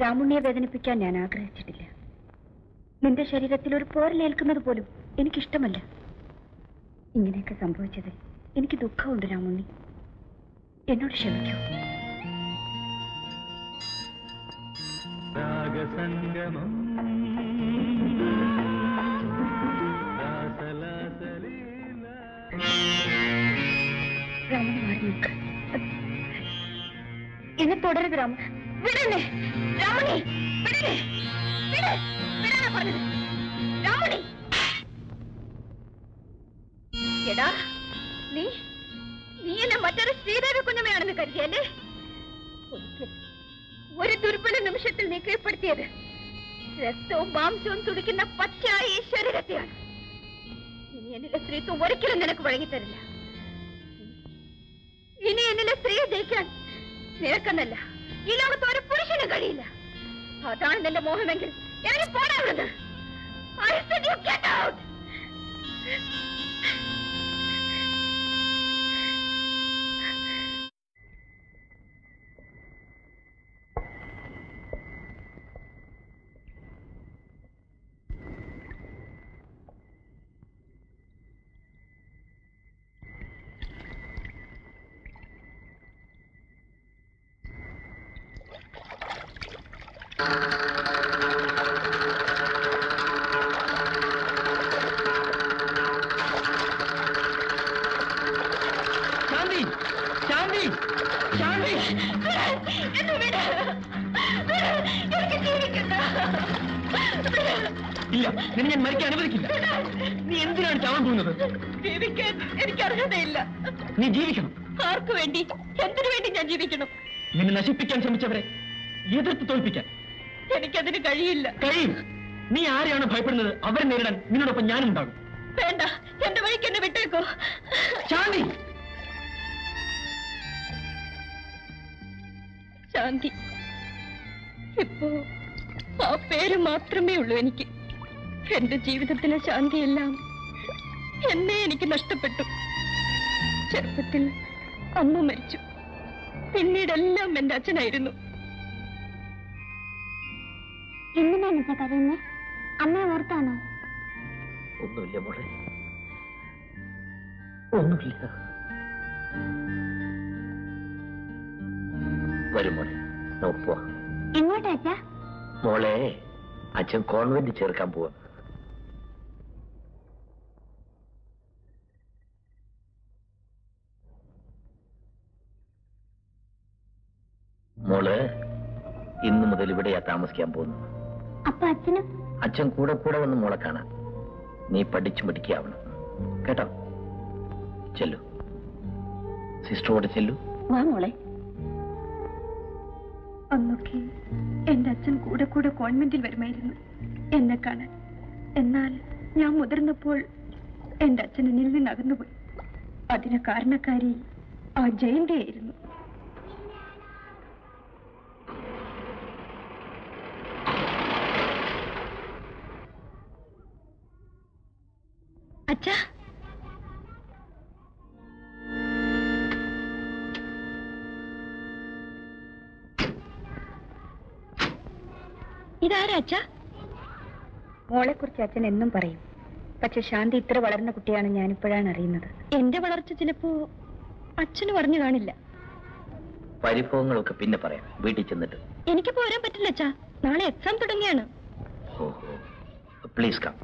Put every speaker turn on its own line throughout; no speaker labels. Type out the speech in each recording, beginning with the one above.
രാമുണ്ണിയെ വേദനിപ്പിക്കാൻ ഞാൻ ആഗ്രഹിച്ചിട്ടില്ല നിന്റെ ശരീരത്തിൽ ഒരു പോരലേൽക്കുന്നത് പോലും എനിക്കിഷ്ടമല്ല ഇങ്ങനെയൊക്കെ സംഭവിച്ചത് എനിക്ക് ദുഃഖമുണ്ട് രാമുണ്ണി എന്നോട് ക്ഷമിക്കൂ
രാഗസംഗമം
രാമണി മാറി നിൽക്ക് എന്നെ തുടരുത് രാമ വിടണേ രാമണി വിടണേ വിട് വിടാനാ പറഞ്ഞത് രാമണി എടാ നീ നീ എന്നെ മറ്റൊരു ശ്രീദേവി കുഞ്ഞമ്മയാണെന്ന് കരുതിയല്ലേ ഒരിക്കൽ ഒരു ദുർബല നിമിഷത്തിൽ നീ കീഴ്പ്പെടുത്തിയത് രക്തവും മാംസവും തുടിക്കുന്ന പച്ചയായ ഈ ശരീരത്തെയാണ് ഇനി എന്നിലെ സ്ത്രീത്വം ഒരിക്കലും നിനക്ക് വഴങ്ങിത്തരില്ല ഇനി എന്നിലെ സ്ത്രീയെ ജയിക്കാൻ നിനക്കെന്നല്ല ഈ ലോകത്ത് ഒരു പുരുഷന് കഴിയില്ല അതാണ് നിന്റെ മോഹമെങ്കിൽ എനിക്ക് പോടാവുന്നത് I said you get out!
ശാന്തി ശാന്തി ശാന്തി
എന്നെ വിട്. വിട്. എനിക്ക് ജീവിക്കണ്ട.
ഇല്ല നിന്നെ ഞാൻ മരിക്കാൻ അനുവദിക്കില്ല നീ എന്തിനാണ് ചാവാൻ പോകുന്നത്
ജീവിക്കാൻ എനിക്ക് അർഹതയില്ല
നീ ജീവിക്കണം
ആർക്കു വേണ്ടി എന്തിനു വേണ്ടി ഞാൻ ജീവിക്കണം
നിന്നെ നശിപ്പിക്കാൻ ശ്രമിച്ചവരെ എതിർത്ത് തോൽപ്പിക്കാൻ
എനിക്കതിന് കഴിയില്ല
കഴിയും നീ ആരെയാണ് ഭയപ്പെടുന്നത് അവരെ നേരിടാൻ നിന്നോടൊപ്പം ഞാനും ഉണ്ടാകും
വേണ്ട എന്റെ വഴിക്ക് എന്നെ വിട്ടേക്കോ
ശാന്തി
ശാന്തി ഇപ്പോ ആ പേര് മാത്രമേ ഉള്ളൂ എനിക്ക് എന്റെ ജീവിതത്തിലെ ശാന്തിയെല്ലാം എന്നെ എനിക്ക് നഷ്ടപ്പെട്ടു ചെറുപ്പത്തിൽ അമ്മ മരിച്ചു പിന്നീടെല്ലാം എന്റെ അച്ഛനായിരുന്നു
എന്തിനാണ് കരയുന്നേ അമ്മയെ ഓർത്താണോ
ഒന്നുമില്ല മോളെ ഒന്നുമില്ല വരും മോളെ നമുക്ക് പോവാം
എങ്ങോട്ടാ അച്ഛാ
മോളെ അച്ഛൻ കോൺവെന്റ് ചേർക്കാൻ പോവാ മോള് ഇന്നു മുതൽ ഇവിടെയാ താമസിക്കാൻ പോകുന്നത്
അപ്പൊ അച്ഛനും
അച്ഛൻ കൂടെ കൂടെ വന്ന് മോളെ കാണാൻ നീ പഠിച്ചു മിടിക്കാവണം കേട്ടോ ചെല്ലു സിസ്റ്ററോട് ചെല്ലു
വാ മോളെ അന്നൊക്കെ എന്റെ അച്ഛൻ കൂടെ കൂടെ കോൺവെന്റിൽ വരുമായിരുന്നു എന്നെ കാണാൻ എന്നാൽ ഞാൻ മുതിർന്നപ്പോൾ എന്റെ അച്ഛൻ എന്നിൽ നിന്ന് അകന്നുപോയി അതിന് കാരണക്കാരി ആ ജയന്തിയായിരുന്നു അച്ഛാ ഇതാരാ അച്ഛ മോളെ കുറിച്ച് അച്ഛൻ എന്നും പറയും പക്ഷെ ശാന്തി ഇത്ര വളർന്ന കുട്ടിയാണ് ഞാനിപ്പോഴാണ് അറിയുന്നത് എന്റെ വളർച്ച ചിലപ്പോ അച്ഛന് പറഞ്ഞു കാണില്ല
പരിഭവങ്ങളൊക്കെ പിന്നെ പറയാം വീട്ടിൽ ചെന്നിട്ട്
എനിക്ക് പോരാൻ പറ്റില്ല അച്ഛാ നാളെ എക്സാം തുടങ്ങിയാണ്
ഓഹോ പ്ലീസ് കം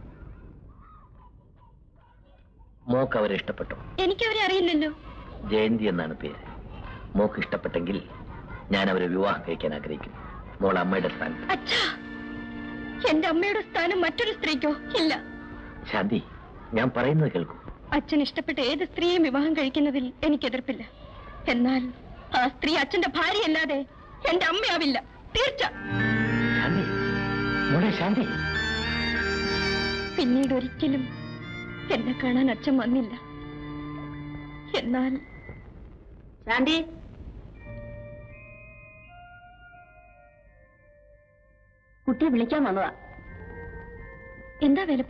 മോക്ക് അവരെ ഇഷ്ടപ്പെട്ടോ
എനിക്കവരെ അറിയില്ലല്ലോ
ജയന്തി എന്നാണ് പേര് മോക്ക് ഇഷ്ടപ്പെട്ടെങ്കിൽ ഞാൻ അവരെ വിവാഹം കഴിക്കാൻ ആഗ്രഹിക്കുന്നു മോൾ അമ്മയുടെ സ്ഥാനം
അച്ഛാ എന്റെ അമ്മയുടെ സ്ഥാനം മറ്റൊരു സ്ത്രീക്കോ ഇല്ല
ശാന്തി ഞാൻ പറയുന്നത് കേൾക്കൂ
അച്ഛൻ ഇഷ്ടപ്പെട്ട ഏത് സ്ത്രീയും വിവാഹം കഴിക്കുന്നതിൽ എനിക്ക് എതിർപ്പില്ല എന്നാൽ ആ സ്ത്രീ അച്ഛന്റെ ഭാര്യയല്ലാതെ എന്റെ അമ്മയാവില്ല തീർച്ച
ശാന്തി മോളെ ശാന്തി
പിന്നീട് ഒരിക്കലും എന്നെ കാണാൻ അച്ഛൻ വന്നില്ല എന്നാൽ ശാന്തി കുട്ടിയെ വിളിക്കാൻ വന്നതാ എന്താ വേലപ്പ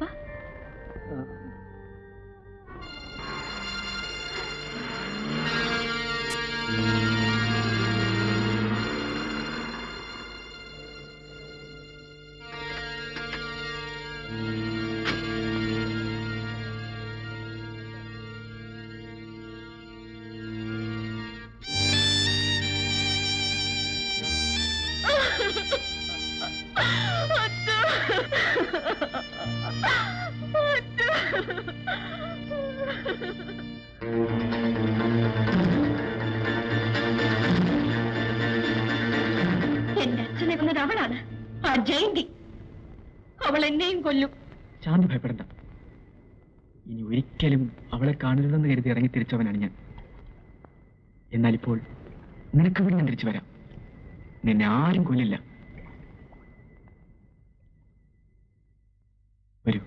എന്റെ അച്ഛനെ കൊന്നത് അവളാണ് ആ ജയന്തി അവൾ എന്നെയും കൊല്ലും
ശാന്തി ഭയപ്പെടണ്ട ഇനി ഒരിക്കലും അവളെ കാണരുതെന്ന് കരുതി ഇറങ്ങി തിരിച്ചവനാണ് ഞാൻ എന്നാൽ ഇപ്പോൾ നിനക്ക് വേണ്ടി ഞാൻ തിരിച്ചു വരാം നിന്നെ ആരും കൊല്ലില്ല വരൂ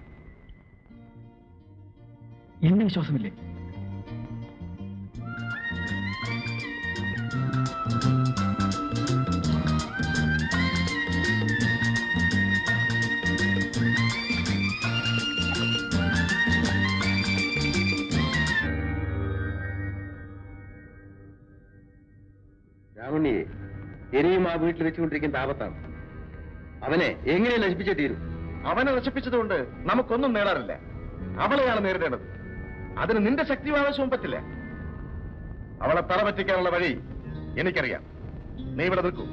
എന്നെ വിശ്വാസമില്ലേ
രാമുണ്ണിയെ ഇനിയും ആ വീട്ടിൽ വെച്ചുകൊണ്ടിരിക്കുന്ന ആപത്താണ് അവനെ എങ്ങനെ നശിപ്പിച്ചേ തീരും
അവനെ നശിപ്പിച്ചതുകൊണ്ട് നമുക്കൊന്നും നേടാറില്ല അവളെയാണ് നേരിടേണ്ടത് അതിന് നിന്റെ ശക്തിയും ആവശ്യവും പറ്റില്ല അവളെ തറ പറ്റിക്കാനുള്ള വഴി എനിക്കറിയാം നീ ഇവിടെ നിൽക്കൂ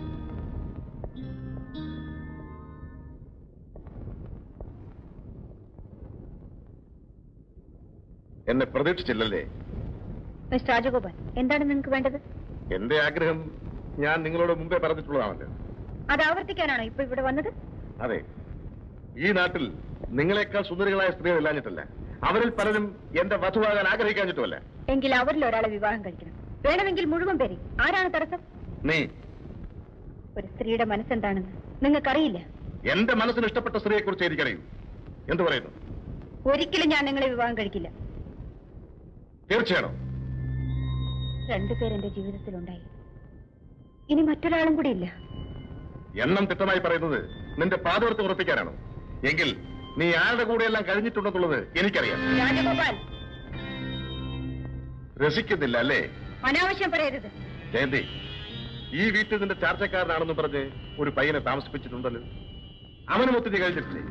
എന്നെ പ്രതീക്ഷിച്ചില്ലല്ലേ
മിസ്റ്റർ രാജഗോപാൽ എന്താണ് നിങ്ങൾക്ക് വേണ്ടത്
എന്റെ ആഗ്രഹം ഞാൻ നിങ്ങളോട് മുമ്പേ പറഞ്ഞിട്ടുള്ളതാണല്ലോ
അത് ആവർത്തിക്കാനാണോ ഇപ്പൊ ഇവിടെ വന്നത്
അതെ ഈ നാട്ടിൽ നിങ്ങളെക്കാൾ സുന്ദരികളായ സ്ത്രീകൾ ഇല്ലാഞ്ഞിട്ടല്ല അവരിൽ പലരും എന്റെ വധുവാകാൻ ആഗ്രഹിക്കാഞ്ഞിട്ടുമല്ല
എങ്കിൽ അവരിൽ ഒരാളെ വിവാഹം കഴിക്കണം വേണമെങ്കിൽ മുഴുവൻ പേരെ ആരാണ് തടസ്സം
നീ
ഒരു സ്ത്രീയുടെ മനസ്സെന്താണെന്ന് നിങ്ങൾക്കറിയില്ല
എന്റെ മനസ്സിന് ഇഷ്ടപ്പെട്ട സ്ത്രീയെ കുറിച്ച് എനിക്കറിയൂ എന്തു പറയുന്നു
ഒരിക്കലും ഞാൻ നിങ്ങളെ വിവാഹം കഴിക്കില്ല
തീർച്ചയാണോ
രണ്ടുപേരെന്റെ ജീവിതത്തിലുണ്ടായി ഇനി മറ്റൊരാളും കൂടി ഇല്ല
എണ്ണം തിട്ടമായി പറയുന്നത് നിന്റെ പാതവർത്ത് ഉറപ്പിക്കാനാണോ എങ്കിൽ നീ ആരുടെ കൂടെയെല്ലാം കഴിഞ്ഞിട്ടുണ്ടെന്നുള്ളത് എനിക്കറിയാം
രാജഗോപാൽ
രസിക്കുന്നില്ല അല്ലേ
അനാവശ്യം പറയരുത്
ജയന്തി ഈ വീട്ടിൽ നിന്റെ ചാർച്ചക്കാരനാണെന്ന് പറഞ്ഞ് ഒരു പയ്യനെ താമസിപ്പിച്ചിട്ടുണ്ടല്ലോ അവനും ഒത്തിരി കഴിഞ്ഞിട്ടില്ലേ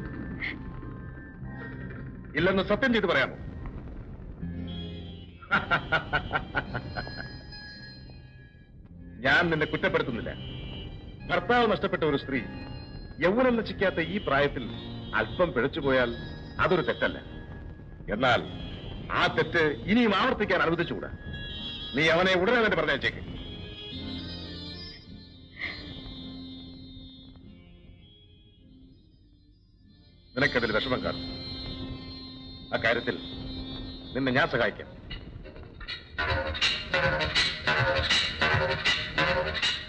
ഇല്ലെന്ന് സത്യം ചെയ്ത് പറയാമോ ഞാൻ നിന്നെ കുറ്റപ്പെടുത്തുന്നില്ല ഭർത്താവ് നഷ്ടപ്പെട്ട ഒരു സ്ത്രീ യൗവനം നശിക്കാത്ത ഈ പ്രായത്തിൽ അല്പം പിഴച്ചുപോയാൽ അതൊരു തെറ്റല്ല എന്നാൽ ആ തെറ്റ് ഇനിയും ആവർത്തിക്കാൻ അനുവദിച്ചുകൂടാ നീ അവനെ ഉടനെ തന്നെ പറഞ്ഞേച്ചേക്ക് നിനക്കതിൽ വിഷമം കാണും അക്കാര്യത്തിൽ നിന്നെ ഞാൻ സഹായിക്കാം